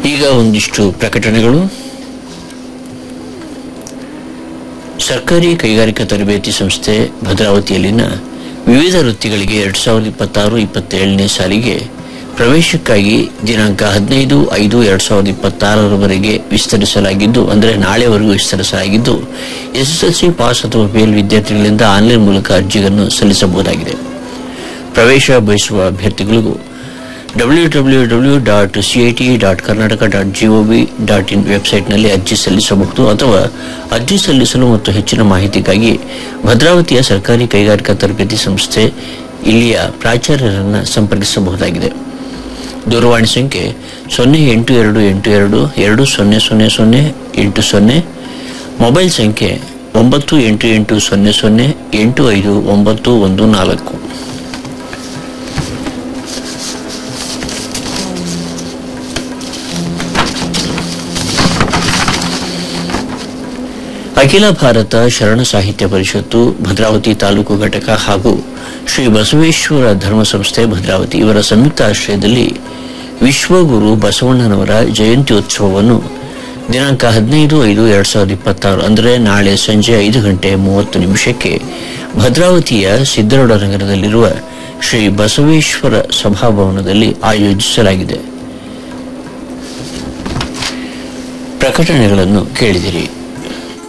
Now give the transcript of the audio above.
ಈಗ ಒಂದಿಷ್ಟು ಪ್ರಕಟಣೆಗಳು ಸರ್ಕಾರಿ ಕೈಗಾರಿಕಾ ತರಬೇತಿ ಸಂಸ್ಥೆ ಭದ್ರಾವತಿಯಲ್ಲಿನ ವಿವಿಧ ವೃತ್ತಿಗಳಿಗೆ ಎರಡ್ ಸಾವಿರದ ಇಪ್ಪತ್ತಾರು ಇಪ್ಪತ್ತೇಳನೇ ಸಾಲಿಗೆ ಪ್ರವೇಶಕ್ಕಾಗಿ ದಿನಾಂಕ ಹದಿನೈದು ಐದು ಎರಡ್ ಸಾವಿರದ ಇಪ್ಪತ್ತಾರರವರೆಗೆ ವಿಸ್ತರಿಸಲಾಗಿದ್ದು ಅಂದರೆ ನಾಳೆವರೆಗೂ ವಿಸ್ತರಿಸಲಾಗಿದ್ದು ಎಸ್ಎಸ್ಎಲ್ಸಿ ಪಾಸ್ ಅಥವಾ ಫೇಲ್ ವಿದ್ಯಾರ್ಥಿಗಳಿಂದ ಆನ್ಲೈನ್ ಮೂಲಕ ಅರ್ಜಿಗಳನ್ನು ಸಲ್ಲಿಸಬಹುದಾಗಿದೆ ಪ್ರವೇಶ ಬಯಸುವ ಅಭ್ಯರ್ಥಿಗಳಿಗೂ W W W dot CIT dot Karnataka dot GOV dot in ವೆಬ್ಸೈಟ್ನಲ್ಲಿ ಅರ್ಜಿ ಸಲ್ಲಿಸಬಹುದು ಅಥವಾ ಅರ್ಜಿ ಸಲ್ಲಿಸಲು ಮತ್ತು ಹೆಚ್ಚಿನ ಮಾಹಿತಿಗಾಗಿ ಭದ್ರಾವತಿಯ ಸರ್ಕಾರಿ ಕೈಗಾರಿಕಾ ತರಬೇತಿ ಸಂಸ್ಥೆ ಇಲ್ಲಿಯ ಪ್ರಾಚಾರ್ಯರನ್ನು ಸಂಪರ್ಕಿಸಬಹುದಾಗಿದೆ ದೂರವಾಣಿ ಸಂಖ್ಯೆ ಸೊನ್ನೆ ಎಂಟು ಎರಡು ಎಂಟು ಎರಡು ಎರಡು ಸೊನ್ನೆ ಸೊನ್ನೆ ಸೊನ್ನೆ ಎಂಟು ಸೊನ್ನೆ ಮೊಬೈಲ್ ಸಂಖ್ಯೆ ಒಂಬತ್ತು ಎಂಟು ಎಂಟು ಸೊನ್ನೆ ಸೊನ್ನೆ ಎಂಟು ಐದು ಒಂಬತ್ತು ಒಂದು ನಾಲ್ಕು ಅಖಿಲ ಭಾರತ ಶರಣ ಸಾಹಿತ್ಯ ಪರಿಷತ್ತು ಭದ್ರಾವತಿ ತಾಲೂಕು ಘಟಕ ಹಾಗೂ ಶ್ರೀ ಬಸವೇಶ್ವರ ಧರ್ಮ ಸಂಸ್ಥೆ ಭದ್ರಾವತಿ ಇವರ ಸಂಯುಕ್ತ ಆಶ್ರಯದಲ್ಲಿ ವಿಶ್ವಗುರು ಬಸವಣ್ಣನವರ ಜಯಂತ್ಯೋತ್ಸವವನ್ನು ದಿನಾಂಕ ಹದಿನೈದು ಐದು ಎರಡ್ ಸಾವಿರದ ಇಪ್ಪತ್ತಾರು ಅಂದರೆ ನಾಳೆ ಸಂಜೆ ಐದು ಗಂಟೆ ಮೂವತ್ತು ನಿಮಿಷಕ್ಕೆ ಭದ್ರಾವತಿಯ ಸಿದ್ದರೋಡ ನಗರದಲ್ಲಿರುವ ಶ್ರೀ ಬಸವೇಶ್ವರ ಸಭಾಭವನದಲ್ಲಿ ಆಯೋಜಿಸಲಾಗಿದೆ ಪ್ರಕಟಣೆಗಳನ್ನು ಕೇಳಿದಿರಿ